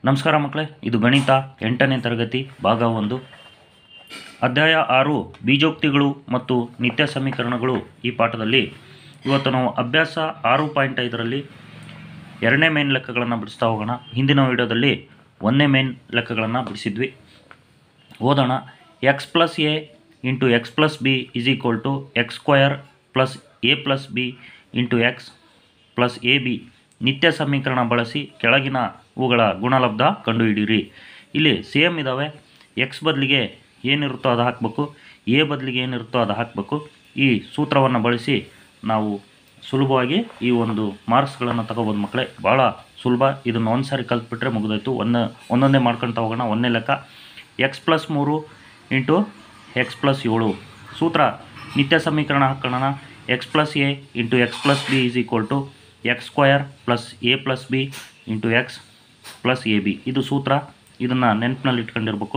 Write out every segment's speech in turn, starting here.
ನಮಸ್ಕಾರ ಮಕ್ಕಳೇ ಇದು ಗಣಿತ ಎಂಟನೇ ತರಗತಿ ಭಾಗ ಒಂದು ಅಧ್ಯಾಯ ಆರು ಬೀಜೋಕ್ತಿಗಳು ಮತ್ತು ನಿತ್ಯ ಸಮೀಕರಣಗಳು ಈ ಪಾಠದಲ್ಲಿ ಇವತ್ತು ನಾವು ಅಭ್ಯಾಸ ಆರು ಪಾಯಿಂಟ್ ಐದರಲ್ಲಿ ಎರಡನೇ ಮೇನ್ ಲೆಕ್ಕಗಳನ್ನು ಬಿಡಿಸ್ತಾ ಹೋಗೋಣ ಹಿಂದಿನ ವಿಡಿಯೋದಲ್ಲಿ ಒಂದನೇ ಮೇನ್ ಲೆಕ್ಕಗಳನ್ನು ಬಿಡಿಸಿದ್ವಿ ಓದೋಣ x plus a into x plus b is equal to x square plus a plus b into x plus a b ನಿತ್ಯ ಸಮೀಕರಣ ಬಳಸಿ ಕೆಳಗಿನ ಇವುಗಳ ಗುಣಲಬ್ಧ ಕಂಡುಹಿಡಿಯಿರಿ ಇಲ್ಲಿ ಸೇಮ್ ಇದ್ದಾವೆ ಎಕ್ಸ್ ಬದಲಿಗೆ ಏನಿರುತ್ತೋ ಅದು ಹಾಕಬೇಕು ಎ ಬದಲಿಗೆ ಏನಿರುತ್ತೋ ಅದು ಹಾಕಬೇಕು ಈ ಸೂತ್ರವನ್ನು ಬಳಸಿ ನಾವು ಸುಲಭವಾಗಿ ಈ ಒಂದು ಮಾರ್ಕ್ಸ್ಗಳನ್ನು ತಗೋಬೋದು ಮಕ್ಕಳೇ ಭಾಳ ಸುಲಭ ಇದನ್ನು ಒಂದು ಸಾರಿ ಕಲ್ತ್ಬಿಟ್ರೆ ಮುಗಿದೋಯ್ತು ಒಂದು ಒಂದೊಂದೇ ಮಾಡ್ಕೊಳ್ತಾ ಹೋಗೋಣ ಒಂದನೇ ಲೆಕ್ಕ ಎಕ್ಸ್ ಪ್ಲಸ್ ಮೂರು ಇಂಟು ಎಕ್ಸ್ ಪ್ಲಸ್ ಏಳು ಸೂತ್ರ ನಿತ್ಯ ಸಮೀಕರಣ ಹಾಕೋಣ x plus a into x plus b is equal to x square plus a plus b into x plus a b ಇದು ಸೂತ್ರ ಇದನ್ನು ನೆನಪಿನಲ್ಲಿ ಇಟ್ಕೊಂಡಿರ್ಬೇಕು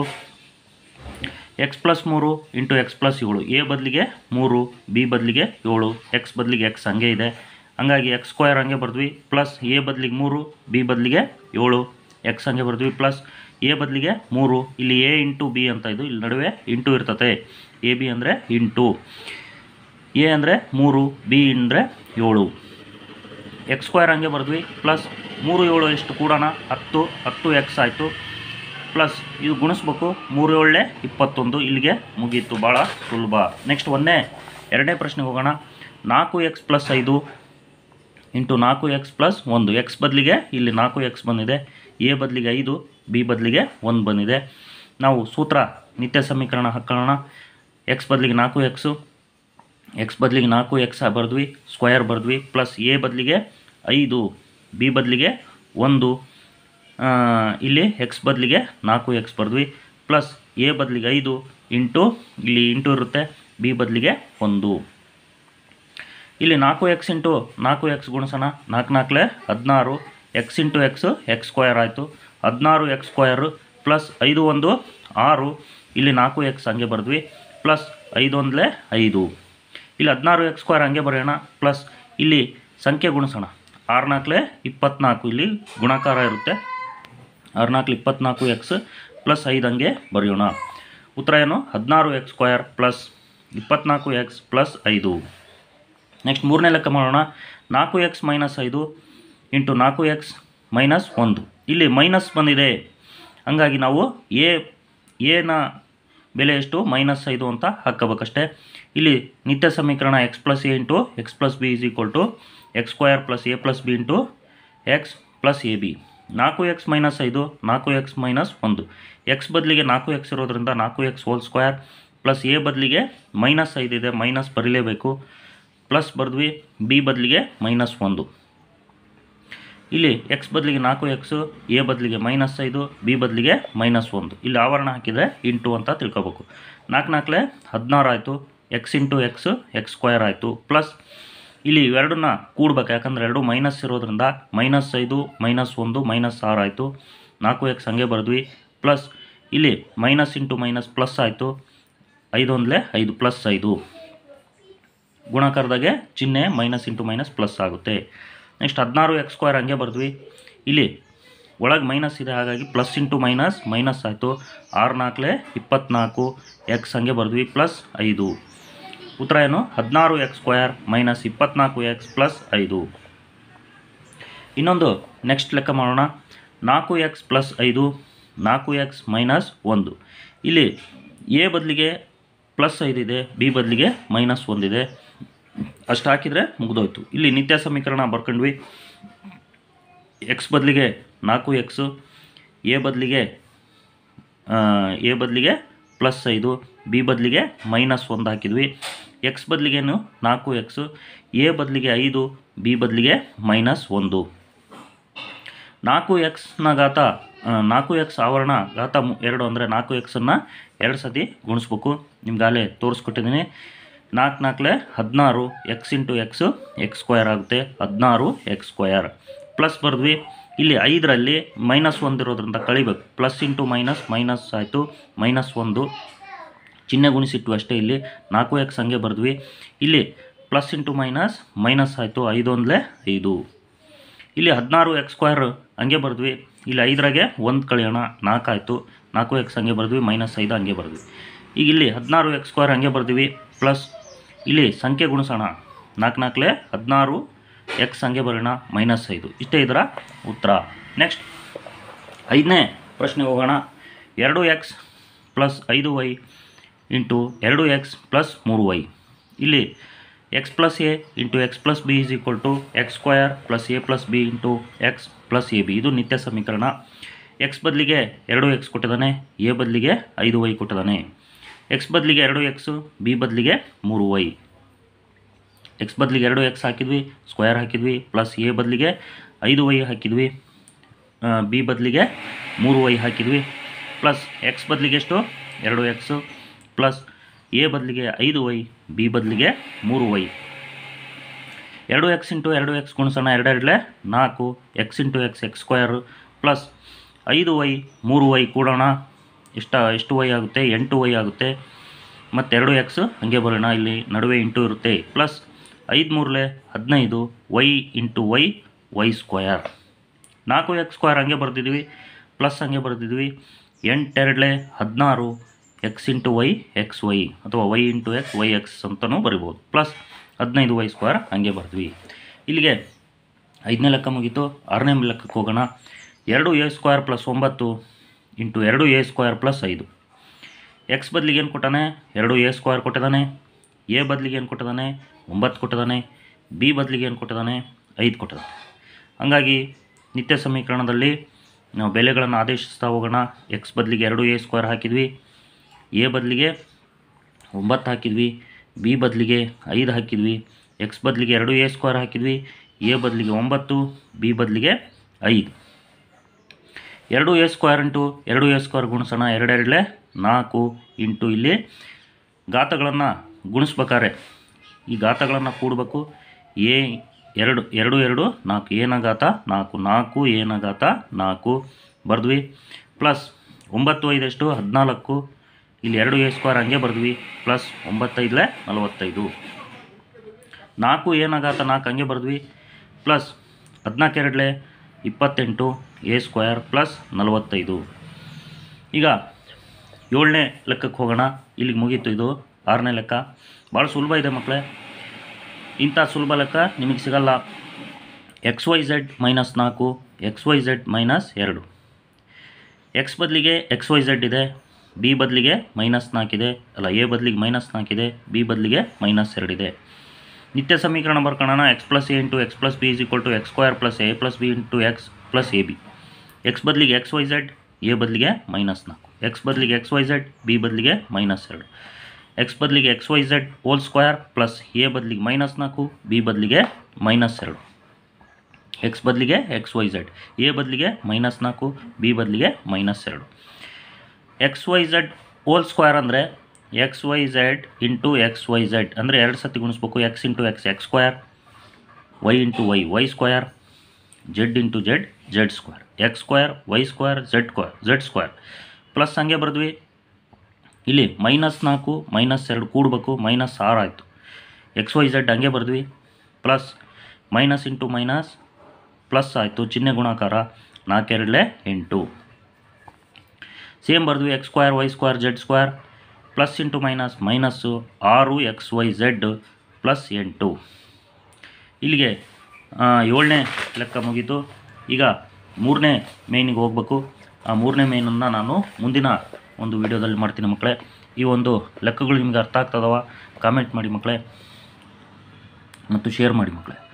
ಎಕ್ಸ್ ಪ್ಲಸ್ ಮೂರು ಇಂಟು ಎಕ್ಸ್ ಪ್ಲಸ್ ಏಳು ಎ ಬದಲಿಗೆ ಮೂರು ಬಿ ಬದಲಿಗೆ ಏಳು ಎಕ್ಸ್ ಬದಲಿಗೆ ಎಕ್ಸ್ ಹಂಗೆ ಇದೆ ಹಂಗಾಗಿ ಎಕ್ಸ್ ಸ್ಕ್ವಯರ್ ಹಂಗೆ ಬರ್ದ್ವಿ ಪ್ಲಸ್ ಎ ಬದಲಿಗೆ ಮೂರು ಬಿ ಬದಲಿಗೆ ಏಳು ಎಕ್ಸ್ ಹಂಗೆ ಬರ್ದ್ವಿ ಪ್ಲಸ್ ಎ ಬದಲಿಗೆ ಮೂರು ಇಲ್ಲಿ ಎ ಇಂಟು ಬಿ ಅಂತ ಇದು ಇಲ್ಲಿ ನಡುವೆ ಇಂಟು ಇರ್ತತೆ ಎ ಬಿ ಅಂದರೆ ಇಂಟು ಎ ಅಂದರೆ ಮೂರು ಬಿ ಅಂದರೆ ಏಳು ಎಕ್ಸ್ ಸ್ಕ್ವಯರ್ ಹಂಗೆ ಬರೆದ್ವಿ ಪ್ಲಸ್ ಮೂರು ಏಳು ಎಷ್ಟು ಕೂಡೋಣ ಹತ್ತು ಹತ್ತು ಎಕ್ಸ್ ಆಯಿತು ಪ್ಲಸ್ ಇದು ಗುಣಿಸ್ಬೇಕು ಮೂರು ಏಳೇ ಇಪ್ಪತ್ತೊಂದು ಇಲ್ಲಿಗೆ ಮುಗೀತು ಭಾಳ ಸುಲಭ ನೆಕ್ಸ್ಟ್ ಒಂದೇ ಎರಡನೇ ಪ್ರಶ್ನೆಗೆ ಹೋಗೋಣ ನಾಲ್ಕು ಎಕ್ಸ್ ಪ್ಲಸ್ ಐದು ಇಂಟು ನಾಲ್ಕು ಎಕ್ಸ್ ಪ್ಲಸ್ ಒಂದು ಎಕ್ಸ್ ಬದಲಿಗೆ ಇಲ್ಲಿ ನಾಲ್ಕು ಎಕ್ಸ್ ಬಂದಿದೆ ಎ ಬದಲಿಗೆ ಐದು ಬಿ ಬದಲಿಗೆ ಒಂದು ಬಂದಿದೆ ನಾವು ಸೂತ್ರ ನಿತ್ಯ ಸಮೀಕರಣ ಹಾಕೊಳ್ಳೋಣ ಎಕ್ಸ್ ಬದಲಿಗೆ ನಾಲ್ಕು ಎಕ್ಸು ಎಕ್ಸ್ ಬದಲಿಗೆ ನಾಲ್ಕು ಎಕ್ಸ್ ಬರೆದ್ವಿ ಸ್ಕ್ವಯರ್ ಬರೆದ್ವಿ ಪ್ಲಸ್ ಎ ಬದಲಿಗೆ ಐದು ಬಿ ಬದಲಿಗೆ ಒಂದು ಆ, ಇಲ್ಲಿ ಎಕ್ಸ್ ಬದಲಿಗೆ ನಾಲ್ಕು ಎಕ್ಸ್ ಬರೆದ್ವಿ ಪ್ಲಸ್ ಎ ಬದಲಿಗೆ ಐದು ಇಂಟು ಇಲ್ಲಿ ಇಂಟು ಇರುತ್ತೆ ಬಿ ಬದಲಿಗೆ ಒಂದು ಇಲ್ಲಿ ನಾಲ್ಕು ಎಕ್ಸ್ ಇಂಟು ನಾಲ್ಕು ಎಕ್ಸ್ ಗುಣಿಸೋಣ ನಾಲ್ಕು ನಾಲ್ಕಲೆ ಹದಿನಾರು x into x x square ಆಯಿತು ಹದಿನಾರು ಎಕ್ಸ್ ಸ್ಕ್ವಯರು ಪ್ಲಸ್ ಐದು ಒಂದು ಆರು ಇಲ್ಲಿ ನಾಲ್ಕು ಎಕ್ಸ್ ಹಂಗೆ ಬರೆದ್ವಿ ಪ್ಲಸ್ ಐದು ಒಂದಲೇ ಐದು ಇಲ್ಲಿ ಹದಿನಾರು ಎಕ್ಸ್ ಸ್ಕ್ವಯರ್ ಹಂಗೆ ಬರೆಯೋಣ ಪ್ಲಸ್ ಇಲ್ಲಿ ಸಂಖ್ಯೆ ಗುಣಿಸೋಣ ಆರು ನಾಲ್ಕಲೆ ಇಪ್ಪತ್ನಾಲ್ಕು ಇಲ್ಲಿ ಗುಣಾಕಾರ ಇರುತ್ತೆ ಆರು ನಾಲ್ಕು ಇಪ್ಪತ್ನಾಲ್ಕು ಎಕ್ಸ್ ಪ್ಲಸ್ ಐದು ಹಂಗೆ ಬರೆಯೋಣ ಉತ್ತರ ಏನು ಹದಿನಾರು ಎಕ್ಸ್ ಸ್ಕ್ವಯರ್ ಪ್ಲಸ್ ಇಪ್ಪತ್ನಾಲ್ಕು ಎಕ್ಸ್ ಪ್ಲಸ್ ಐದು ನೆಕ್ಸ್ಟ್ ಮೂರನೇ ಲೆಕ್ಕ ಮಾಡೋಣ ನಾಲ್ಕು ಎಕ್ಸ್ ಮೈನಸ್ ಐದು ಇಂಟು ನಾಲ್ಕು ಎಕ್ಸ್ ಮೈನಸ್ ಒಂದು ಇಲ್ಲಿ ಮೈನಸ್ ಬಂದಿದೆ ಹಂಗಾಗಿ ನಾವು ಎ ಎನ ಬೆಲೆ ಎಷ್ಟು ಮೈನಸ್ ಐದು ಅಂತ ಹಾಕಬೇಕಷ್ಟೇ ಇಲ್ಲಿ ನಿತ್ಯ ಸಮೀಕರಣ x plus a into x plus b is equal to x square plus a plus b into x plus a b ನಾಲ್ಕು ಎಕ್ಸ್ ಮೈನಸ್ ಐದು ನಾಲ್ಕು ಎಕ್ಸ್ ಮೈನಸ್ ಒಂದು ಎಕ್ಸ್ ಬದಲಿಗೆ ನಾಲ್ಕು ಎಕ್ಸ್ ಇರೋದ್ರಿಂದ ನಾಲ್ಕು x whole square plus a ಬದಲಿಗೆ minus ಐದಿದೆ ಮೈನಸ್ ಬರೀಲೇಬೇಕು ಪ್ಲಸ್ ಬರೆದ್ವಿ ಬಿ ಬದಲಿಗೆ ಮೈನಸ್ ಒಂದು ಇಲ್ಲಿ ಎಕ್ಸ್ ಬದಲಿಗೆ ನಾಲ್ಕು ಎಕ್ಸು ಎ ಬದಲಿಗೆ ಮೈನಸ್ ಐದು ಬಿ ಬದಲಿಗೆ ಮೈನಸ್ ಒಂದು ಇಲ್ಲಿ ಆವರಣ ಹಾಕಿದರೆ ಇಂಟು ಅಂತ ತಿಳ್ಕೊಬೇಕು ನಾಲ್ಕು ನಾಲ್ಕಲೆ ಹದಿನಾರು ಆಯಿತು x into x x square ಆಯಿತು ಪ್ಲಸ್ ಇಲ್ಲಿ ಇವೆರಡನ್ನ ಕೂಡ್ಬೇಕು ಯಾಕಂದರೆ ಎರಡು ಮೈನಸ್ ಇರೋದ್ರಿಂದ ಮೈನಸ್ ಐದು ಮೈನಸ್ ಒಂದು ಮೈನಸ್ ಆರು ಆಯಿತು ನಾಲ್ಕು ಎಕ್ಸ್ ಹಂಗೆ ಬರೆದ್ವಿ ಪ್ಲಸ್ ಇಲ್ಲಿ ಮೈನಸ್ ಇಂಟು ಮೈನಸ್ ಪ್ಲಸ್ ಆಯಿತು ಐದು ಒಂದಲೇ ಐದು ಪ್ಲಸ್ ಐದು ಗುಣಾಕಾರದಾಗೆ ಚಿಹ್ನೆ ಮೈನಸ್ ಇಂಟು ಮೈನಸ್ ಪ್ಲಸ್ ಆಗುತ್ತೆ ನೆಕ್ಸ್ಟ್ ಹದಿನಾರು ಎಕ್ಸ್ ಸ್ಕ್ವಯರ್ ಹಂಗೆ ಬರೆದ್ವಿ ಇಲ್ಲಿ ಒಳಗೆ ಮೈನಸ್ ಇದೆ ಹಾಗಾಗಿ ಪ್ಲಸ್ ಇಂಟು ಮೈನಸ್ ಮೈನಸ್ ಆಯಿತು ಆರು ನಾಲ್ಕಲೆ ಇಪ್ಪತ್ನಾಲ್ಕು ಎಕ್ಸ್ ಹಂಗೆ ಬರೆದ್ವಿ ಪ್ಲಸ್ ಐದು ಉತ್ತರ ಏನು ಹದಿನಾರು ಎಕ್ಸ್ ಸ್ಕ್ವಯರ್ ಮೈನಸ್ ಇಪ್ಪತ್ನಾಲ್ಕು ಎಕ್ಸ್ ಪ್ಲಸ್ ಐದು ಇನ್ನೊಂದು ನೆಕ್ಸ್ಟ್ ಲೆಕ್ಕ ಮಾಡೋಣ ನಾಲ್ಕು ಎಕ್ಸ್ ಪ್ಲಸ್ ಐದು ನಾಲ್ಕು ಎಕ್ಸ್ ಮೈನಸ್ ಒಂದು ಇಲ್ಲಿ ಎ ಬದಲಿಗೆ ಪ್ಲಸ್ ಐದಿದೆ ಬಿ ಬದಲಿಗೆ ಮೈನಸ್ ಒಂದಿದೆ ಅಷ್ಟು ಹಾಕಿದರೆ ಮುಗಿದೋಯ್ತು ಇಲ್ಲಿ ನಿತ್ಯ ಸಮೀಕರಣ ಬರ್ಕೊಂಡ್ವಿ ಎಕ್ಸ್ ಬದಲಿಗೆ ನಾಲ್ಕು ಎಕ್ಸು ಎ ಬದಲಿಗೆ ಎ ಬದಲಿಗೆ ಪ್ಲಸ್ ಐದು ಬಿ ಬದಲಿಗೆ ಮೈನಸ್ ಒಂದು ಹಾಕಿದ್ವಿ ಎಕ್ಸ್ ಬದಲಿಗೇನು ನಾಲ್ಕು ಎಕ್ಸು ಎ ಬದಲಿಗೆ ಐದು ಬಿ ಬದಲಿಗೆ ಮೈನಸ್ ಒಂದು ನಾಲ್ಕು ಎಕ್ಸ್ನ ಘಾತ ಆ, ನಾಲ್ಕು ಎಕ್ಸ್ ಆವರಣ ಘಾತ ಮು- ಎರಡು ಅಂದರೆ ನಾಲ್ಕು ಎಕ್ಸನ್ನು ಎರಡು ಸತಿ ಗುಣಿಸ್ಬೇಕು ನಿಮ್ಗಾಲೇ ತೋರಿಸ್ಕೊಟ್ಟಿದ್ದೀನಿ ನಾಲ್ಕು ನಾಲ್ಕಲೆ ಹದಿನಾರು x into x x square ಆಗುತ್ತೆ ಹದಿನಾರು ಎಕ್ಸ್ ಸ್ಕ್ವಯರ್ ಪ್ಲಸ್ ಬರೆದ್ವಿ ಇಲ್ಲಿ ಐದರಲ್ಲಿ ಮೈನಸ್ ಒಂದಿರೋದ್ರಿಂದ ಕಳಿಬೇಕು ಪ್ಲಸ್ ಇಂಟು ಮೈನಸ್ ಮೈನಸ್ ಆಯಿತು ಮೈನಸ್ ಒಂದು ಚಿಹ್ನೆ ಗುಣಿಸಿಟ್ಟು ಅಷ್ಟೇ ಇಲ್ಲಿ ನಾಲ್ಕು ಎಕ್ಸ್ ಹಂಗೆ ಬರೆದ್ವಿ ಇಲ್ಲಿ ಪ್ಲಸ್ ಇಂಟು ಮೈನಸ್ ಮೈನಸ್ ಆಯಿತು ಐದು ಒಂದಲೇ ಐದು ಇಲ್ಲಿ ಹದಿನಾರು ಎಕ್ಸ್ ಸ್ಕ್ವೇರ್ ಹಂಗೆ ಬರೆದ್ವಿ ಇಲ್ಲಿ ಐದರಾಗೆ ಒಂದು ಕಳೆಯೋಣ ನಾಲ್ಕು ಆಯಿತು ನಾಲ್ಕು ಎಕ್ಸ್ ಹಂಗೆ ಬರೆದ್ವಿ ಮೈನಸ್ ಐದು ಹಂಗೆ ಬರೆದ್ವಿ ಈಗ ಇಲ್ಲಿ ಹದಿನಾರು ಎಕ್ಸ್ ಸ್ಕ್ವೇರ್ ಹಂಗೆ ಬರ್ತೀವಿ ಪ್ಲಸ್ ಇಲ್ಲಿ ಸಂಖ್ಯೆ ಗುಣಿಸೋಣ ನಾಲ್ಕು ನಾಲ್ಕಲೆ ಹದಿನಾರು ಎಕ್ಸ್ ಹಂಗೆ ಬರೋಣ ಮೈನಸ್ ಐದು ಇಷ್ಟೇ ಇದರ ಉತ್ತರ ನೆಕ್ಸ್ಟ್ ಐದನೇ ಪ್ರಶ್ನೆಗೆ ಹೋಗೋಣ ಎರಡು ಎಕ್ಸ್ ಪ್ಲಸ್ ಐದು ವೈ ಇಂಟು ಎರಡು ಎಕ್ಸ್ ಪ್ಲಸ್ ಮೂರು ವೈ ಇಲ್ಲಿ x plus a into x plus b is equal to x square plus a plus b into x plus a b ಇದು ನಿತ್ಯ ಸಮೀಕರಣ ಎಕ್ಸ್ ಬದಲಿಗೆ ಎರಡು ಎಕ್ಸ್ ಕೊಟ್ಟಿದ್ದಾನೆ ಎ ಬದಲಿಗೆ ಐದು ವೈ ಕೊಟ್ಟಿದ್ದಾನೆ ಎಕ್ಸ್ ಬದಲಿಗೆ ಎರಡು ಎಕ್ಸು ಬಿ ಬದಲಿಗೆ ಮೂರು ವೈ ಎಕ್ಸ್ ಬದಲಿಗೆ ಎರಡು ಎಕ್ಸ್ ಹಾಕಿದ್ವಿ ಸ್ಕ್ವೇರ್ ಹಾಕಿದ್ವಿ ಪ್ಲಸ್ ಎ ಬದಲಿಗೆ ಐದು ವೈ ಹಾಕಿದ್ವಿ ಬಿ ಬದಲಿಗೆ ಮೂರು ವೈ ಹಾಕಿದ್ವಿ ಪ್ಲಸ್ ಎಕ್ಸ್ ಬದಲಿಗೆ ಎಷ್ಟು ಎರಡು ಎಕ್ಸು ಪ್ಲಸ್ ಎ ಬದಲಿಗೆ ಐದು ವೈ ಬಿ ಬದಲಿಗೆ ಮೂರು ವೈ ಎರಡು ಎಕ್ಸ್ ಇಂಟು ಎರಡು ಎಕ್ಸ್ ಗುಣಿಸೋಣ ಎರಡೆರಡಲೆ ನಾಲ್ಕು x into x x square plus ಐದು ವೈ ಮೂರು ವೈ ಕೂಡೋಣ ಇಷ್ಟ ಎಷ್ಟು ವೈ ಆಗುತ್ತೆ ಎಂಟು ವೈ ಆಗುತ್ತೆ ಮತ್ತು ಎರಡು ಎಕ್ಸ್ ಹಾಗೆ ಬರೋಣ ಇಲ್ಲಿ ನಡುವೆ ಇಂಟು ಇರುತ್ತೆ ಪ್ಲಸ್ ಐದು ಮೂರಲೆ ಹದಿನೈದು y into y y square ನಾಲ್ಕು ಎಕ್ಸ್ ಸ್ಕ್ವೇರ್ ಹಂಗೆ ಬರ್ತಿದ್ವಿ ಪ್ಲಸ್ ಹಂಗೆ ಬರ್ತಿದ್ವಿ ಎಂಟೆರಡಲೆ ಹದಿನಾರು x into y x y ಅಥವಾ y into x y x ಅಂತಲೂ ಬರಿಬೋದು ಪ್ಲಸ್ ಹದಿನೈದು ವೈ ಸ್ಕ್ವೇರ್ ಹಂಗೆ ಬರ್ತೀವಿ ಇಲ್ಲಿಗೆ ಐದನೇ ಲೆಕ್ಕ ಮುಗೀತು ಆರನೇ ಲೆಕ್ಕಕ್ಕೆ ಹೋಗೋಣ ಎರಡು ಎ ಸ್ಕ್ವೇರ್ ಪ್ಲಸ್ ಒಂಬತ್ತು ಇಂಟು ಎರಡು ಎ ಸ್ಕ್ವೇರ್ ಪ್ಲಸ್ ಐದು ಎಕ್ಸ್ ಬದಲಿಗೆ ಏನು ಕೊಟ್ಟಾನೆ ಎರಡು ಎ ಸ್ಕ್ವೇರ್ ಕೊಟ್ಟಿದ್ದಾನೆ ಎ ಬದಲಿಗೆ ಏನು ಕೊಟ್ಟಿದ್ದಾನೆ ಒಂಬತ್ತು ಕೊಟ್ಟಿದ್ದಾನೆ ಬಿ ಬದಲಿಗೆ ಏನು ಕೊಟ್ಟಿದ್ದಾನೆ ಐದು ಕೊಟ್ಟಿದ್ದಾನೆ ಹಾಗಾಗಿ ನಿತ್ಯ ಸಮೀಕರಣದಲ್ಲಿ ನಾವು ಬೆಲೆಗಳನ್ನು ಆದೇಶಿಸ್ತಾ ಹೋಗೋಣ ಎಕ್ಸ್ ಬದಲಿಗೆ ಎರಡು ಎ ಸ್ಕ್ವೇರ್ ಹಾಕಿದ್ವಿ ಎ ಬದಲಿಗೆ ಒಂಬತ್ತು ಹಾಕಿದ್ವಿ ಬಿ ಬದಲಿಗೆ ಐದು ಹಾಕಿದ್ವಿ ಎಕ್ಸ್ ಬದಲಿಗೆ ಎರಡು ಎ ಸ್ಕ್ವೇರ್ ಹಾಕಿದ್ವಿ ಎ ಬದಲಿಗೆ ಒಂಬತ್ತು ಬಿ ಬದಲಿಗೆ ಐದು ಎರಡು ಎ ಸ್ಕ್ವೇರ್ ಇಂಟು ಎರಡು ಎ ಸ್ಕ್ವೇರ್ ಗುಣಿಸೋಣ ಎರಡೆರಡಲೆ ನಾಲ್ಕು ಇಂಟು ಇಲ್ಲಿ ಘಾತಗಳನ್ನು ಗುಣಿಸ್ಬೇಕಾರೆ ಈ ಘಾತಗಳನ್ನು ಕೂಡಬೇಕು ಎ ಎರಡು ಎರಡು ಎರಡು ನಾಲ್ಕು ಏನ ಘಾತ ನಾಲ್ಕು ನಾಲ್ಕು ಏನ ಘಾತ ನಾಲ್ಕು ಬರೆದ್ವಿ ಪ್ಲಸ್ ಒಂಬತ್ತು ಐದೆಷ್ಟು ಹದಿನಾಲ್ಕು ಇಲ್ಲಿ ಎರಡು ಎ ಸ್ಕ್ವೇರ್ ಹಂಗೆ ಬರೆದ್ವಿ ಪ್ಲಸ್ ಒಂಬತ್ತೈದಲೆ ನಲವತ್ತೈದು ನಾಲ್ಕು ಏನಾಗಾತ ನಾಲ್ಕು ಹಂಗೆ ಬರೆದ್ವಿ ಪ್ಲಸ್ ಹದಿನಾಲ್ಕು ಎರಡಲೆ ಇಪ್ಪತ್ತೆಂಟು ಎ ಸ್ಕ್ವೇರ್ ಪ್ಲಸ್ ನಲವತ್ತೈದು ಈಗ ಏಳನೇ ಲೆಕ್ಕಕ್ಕೆ ಹೋಗೋಣ ಇಲ್ಲಿಗೆ ಮುಗೀತು ಇದು ಆರನೇ ಲೆಕ್ಕ ಭಾಳ ಸುಲಭ ಇದೆ ಮಕ್ಕಳೇ ಇಂಥ ಸುಲಭ ಲೆಕ್ಕ ನಿಮಗೆ ಸಿಗಲ್ಲ ಎಕ್ಸ್ ವೈ ಝೆಡ್ ಮೈನಸ್ ನಾಲ್ಕು ಎಕ್ಸ್ ವೈ ಝೆಡ್ ಮೈನಸ್ ಎರಡು ಎಕ್ಸ್ ಬದಲಿಗೆ ಎಕ್ಸ್ ವೈ ಝೆಡ್ ಇದೆ ಬಿ ಬದಲಿಗೆ ಮೈನಸ್ ನಾಲ್ಕಿದೆ ಅಲ್ಲ ಎ ಬದಲಿಗೆ ಮೈನಸ್ ನಾಲ್ಕಿದೆ ಬಿ ಬದಲಿಗೆ ಮೈನಸ್ ಎರಡಿದೆ ನಿತ್ಯ ಸಮೀಕರಣ ಬರ್ಕೊಳ್ಳೋಣ x plus a into x plus b is equal to x square plus a plus b into x plus a b x ಬದಲಿಗೆ ಎಕ್ಸ್ ವೈ ಝೆಡ್ ಎ ಬದಲಿಗೆ ಮೈನಸ್ ನಾಲ್ಕು ಎಕ್ಸ್ ಬದಲಿಗೆ ಎಕ್ಸ್ ವೈ ಝೆಡ್ ಬಿ ಬದಲಿಗೆ minus ಎರಡು x ಬದಲಿಗೆ x y z whole square plus a ಬದಲಿಗೆ minus ನಾಲ್ಕು b ಬದಲಿಗೆ ಮೈನಸ್ ಎರಡು ಎಕ್ಸ್ ಬದಲಿಗೆ ಎಕ್ಸ್ ವೈ ಝೆಡ್ ಎ ಬದಲಿಗೆ ಮೈನಸ್ ನಾಲ್ಕು ಬಿ ಬದಲಿಗೆ ಮೈನಸ್ ಎರಡು x y z whole square ಅಂದರೆ x y z into x y z ಅಂದರೆ ಎರಡು ಸತಿ ಗುಣಿಸ್ಬೇಕು x into x x square y into y y square z into z z square x square y square z square z square plus ಹಂಗೆ ಬರೆದ್ವಿ ಇಲ್ಲಿ minus ನಾಲ್ಕು minus ಎರಡು ಕೂಡಬೇಕು ಮೈನಸ್ ಆರು ಆಯಿತು ಎಕ್ಸ್ ವೈ ಝೆಡ್ ಹಂಗೆ ಬರೆದ್ವಿ plus minus into minus plus ಆಯಿತು ಚಿಹ್ನೆ ಗುಣಾಕಾರ ನಾಲ್ಕೆರಡಲೆ ಎಂಟು ಸೇಮ್ ಬರೆದ್ವಿ x square y square z square plus into minus minus ಆರು ಎಕ್ಸ್ ವೈ ಝೆಡ್ ಪ್ಲಸ್ ಎಂಟು ಇಲ್ಲಿಗೆ ಆ, ಏಳನೇ ಲೆಕ್ಕ ಮುಗೀತು ಈಗ ಮೂರನೇ ಮೇನಿಗೆ ಹೋಗಬೇಕು ಆ ಮೂರನೇ ಮೇನನ್ನು ನಾನು ಮುಂದಿನ ಒಂದು ವಿಡಿಯೋದಲ್ಲಿ ಮಾಡ್ತೀನಿ ಮಕ್ಕಳೇ ಈ ಒಂದು ಲೆಕ್ಕಗಳು ನಿಮಗೆ ಅರ್ಥ ಆಗ್ತದವ ಕಾಮೆಂಟ್ ಮಾಡಿ ಮಕ್ಕಳೇ ಮತ್ತು ಶೇರ್ ಮಾಡಿ ಮಕ್ಕಳೇ